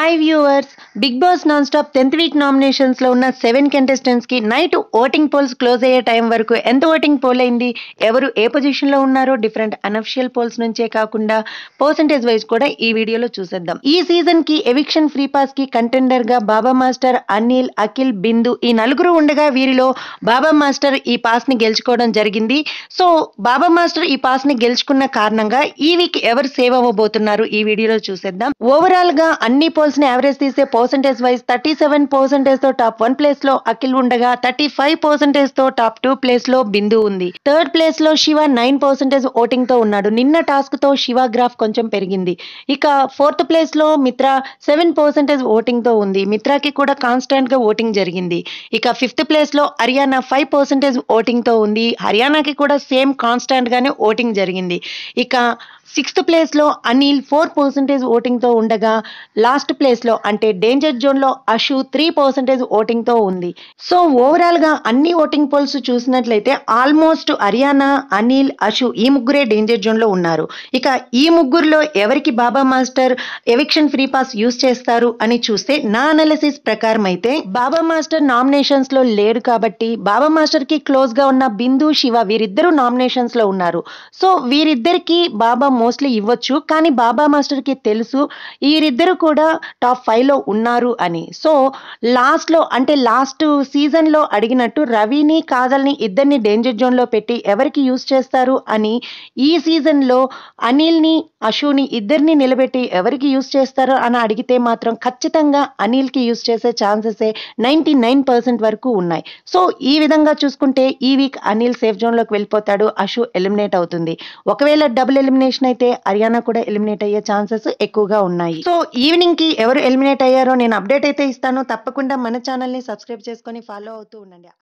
hi viewers big boss non stop tenth week nominations లో ఉన్న seven contestants కి night voting polls close అయ్యే time వరకు ఎంత ఓటింగ్ పోల్ అయింది ఎవరు ఏ పొజిషన్ లో ఉన్నారో డిఫరెంట్ అనఫిషియల్ పోల్స్ నుంచే కాకుండా పర్సంటేజ్ వైజ్ కూడా ఈ వీడియోలో చూసేద్దాం ఈ సీజన్ కి ఎవిక్షన్ ఫ్రీ పాస్ కి కంటెండర్ గా బాబా మాస్టర్ అనిల్ అఖిల్ బిందు ఈ నలుగురు ఉండగా వీరిలో బాబా మాస్టర్ ఈ పాస్ ని గెలుచుకోవడం జరిగింది సో బాబా మాస్టర్ ఈ పాస్ ని గెలుచుకున్న కారణంగా ఈ వీక్ ఎవరు సేవ్ అవ్వబోతున్నారు ఈ వీడియోలో చూసేద్దాం ఓవరాల్ గా అన్ని పోల్స్ ని యావరేజ్ తీసే percentage wise thirty seven percentage తో టాప్ వన్ ప్లేస్ లో అఖిల్ ఉండగా థర్టీ ఫైవ్ పర్సెంటేజ్ తో టాప్ టూ ప్లేస్ లో బిందు ఉంది థర్డ్ ప్లేస్ లో శివ నైన్ పర్సెంటేజ్ ఓటింగ్ తో ఉన్నాడు నిన్న టాస్క్ తో శివ గ్రాఫ్ కొంచెం పెరిగింది ఇక ఫోర్త్ ప్లేస్ లో మిత్ర సెవెన్ పర్సెంటేజ్ ఓటింగ్ తో ఉంది మిత్రాకి కూడా కాన్స్టాంట్ గా ఓటింగ్ జరిగింది ఇక ఫిఫ్త్ ప్లేస్ లో హర్యానా ఫైవ్ పర్సెంటేజ్ ఓటింగ్ తో ఉంది హర్యానాకి కూడా సేమ్ కాన్స్టాంట్ గానే ఓటింగ్ జరిగింది ఇక సిక్స్త్ ప్లేస్ లో అనిల్ ఫోర్ పర్సెంటేజ్ ఓటింగ్ తో ఉండగా లాస్ట్ ప్లేస్ లో అంటే డేంజర్ జోన్ లో అషు త్రీ పర్సెంటేజ్ ఓటింగ్ తో ఉంది సో ఓవరాల్ గా అన్ని ఓటింగ్ పోల్స్ చూసినట్లయితే ఆల్మోస్ట్ హర్యానా అనిల్ అషు ఈ ముగ్గురే డేంజర్ జోన్ లో ఉన్నారు ఇక ఈ ముగ్గురులో ఎవరికి Baba master eviction free pass use చేస్తారు అని చూస్తే నా అనాలిసిస్ ప్రకారం అయితే బాబా మాస్టర్ నామినేషన్స్ లో లేడు కాబట్టి బాబా మాస్టర్ కి క్లోజ్ గా ఉన్న బిందు శివ వీరిద్దరూ నామినేషన్స్ లో ఉన్నారు సో వీరిద్దరికి బాబా మోస్ట్లీ ఇవ్వచ్చు కానీ బాబా మాస్టర్ కి తెలుసు వీరిద్దరు కూడా టాప్ ఫైవ్ లో ఉన్నారు అని సో లాస్ట్ లో అంటే లాస్ట్ సీజన్ లో అడిగినట్టు రవిని కాజల్ని ఇద్దరిని డేంజర్ జోన్ లో పెట్టి ఎవరికి యూస్ చేస్తారు అని ఈ సీజన్ లో అనిల్ ని అశుని ఇద్దరిని నిలబెట్టి ఎవరికి యూస్ చేస్తారో అని అడిగితే మాత్రం ఖచ్చితంగా అనిల్ కి యూస్ చేసే ఛాన్సెస్ నైన్టీ నైన్ పర్సెంట్ వరకు ఉన్నాయి సో ఈ విధంగా చూసుకుంటే ఈ వీక్ అనిల్ సేఫ్ జోన్ లోకి వెళ్ళిపోతాడు అశు ఎలిమినేట్ అవుతుంది ఒకవేళ డబుల్ ఎలిమినేషన్ అయితే హర్యానా కూడా ఎలిమినేట్ అయ్యే ఛాన్సెస్ ఎక్కువగా ఉన్నాయి సో ఈవినింగ్ కి ఎవరు ఎలిమినేట్ అయ్యారో నేను అప్డేట్ అయితే ఇస్తాను తప్పకుండా మన ఛానల్ ని సబ్స్క్రైబ్ చేసుకొని ఫాలో అవుతూ ఉండండి